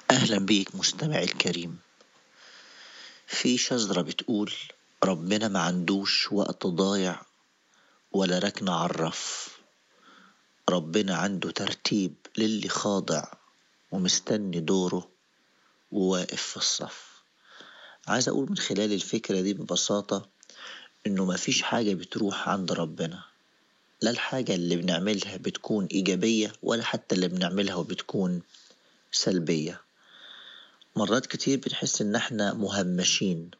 أهلا بيك مستمعي الكريم في شجرة بتقول ربنا ما عندوش وقت ضايع ولا ركن عالرف ربنا عنده ترتيب للي خاضع ومستني دوره وواقف في الصف عايز أقول من خلال الفكرة دي ببساطة إنه مفيش حاجة بتروح عند ربنا لا الحاجة اللي بنعملها بتكون إيجابية ولا حتى اللي بنعملها وبتكون سلبية مرات كتير بنحس إن إحنا مهمشين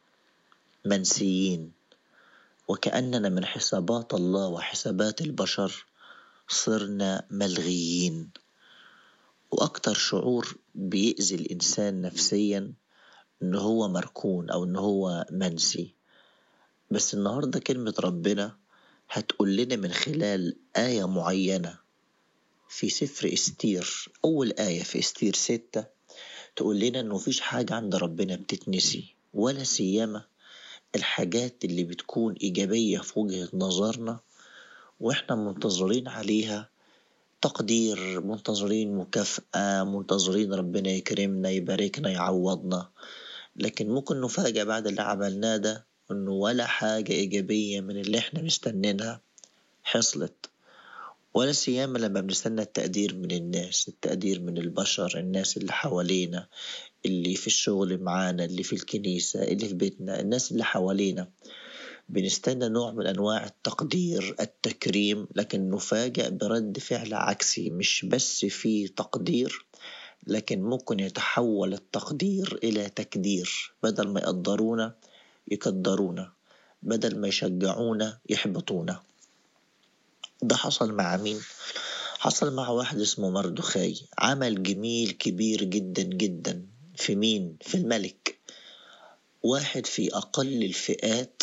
منسيين وكأننا من حسابات الله وحسابات البشر صرنا ملغيين وأكتر شعور بيأذي الإنسان نفسيا إن هو مركون أو إن هو منسي بس النهاردة كلمة ربنا هتقول لنا من خلال آية معينة في سفر استير أول آية في استير ستة تقول لنا إنه مفيش حاجة عند ربنا بتتنسي ولا سيما الحاجات اللي بتكون إيجابية في وجهة نظرنا وإحنا منتظرين عليها تقدير منتظرين مكافأة منتظرين ربنا يكرمنا يباركنا يعوضنا لكن ممكن نفاجأ بعد اللي عملناه ده إنه ولا حاجة إيجابية من اللي إحنا مستنينها حصلت ولا سيما لما بنستنى التقدير من الناس التقدير من البشر الناس اللي حوالينا اللي في الشغل معانا اللي في الكنيسة اللي في بيتنا الناس اللي حوالينا بنستنى نوع من أنواع التقدير التكريم لكن نفاجأ برد فعل عكسي مش بس في تقدير لكن ممكن يتحول التقدير إلى تكدير بدل ما يقدرونا يقدرونا بدل ما يشجعونا يحبطونا ده حصل مع مين؟ حصل مع واحد اسمه مردخاي عمل جميل كبير جدا جدا في مين؟ في الملك واحد في أقل الفئات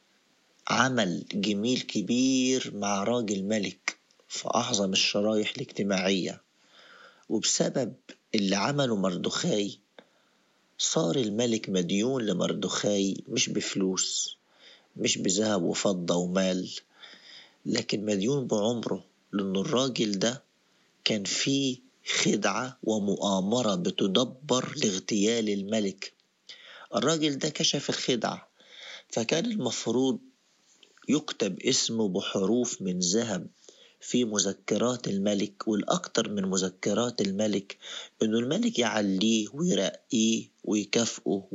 عمل جميل كبير مع راجل ملك في أعظم الشرايح الاجتماعية وبسبب اللي عمله مردخاي صار الملك مديون لمردخاي مش بفلوس مش بذهب وفضة ومال لكن مديون بعمره لأن الراجل ده كان فيه خدعة ومؤامرة بتدبر لاغتيال الملك الراجل ده كشف الخدعة فكان المفروض يكتب اسمه بحروف من ذهب في مذكرات الملك والأكثر من مذكرات الملك إنه الملك يعليه ويرقيه ويكافئه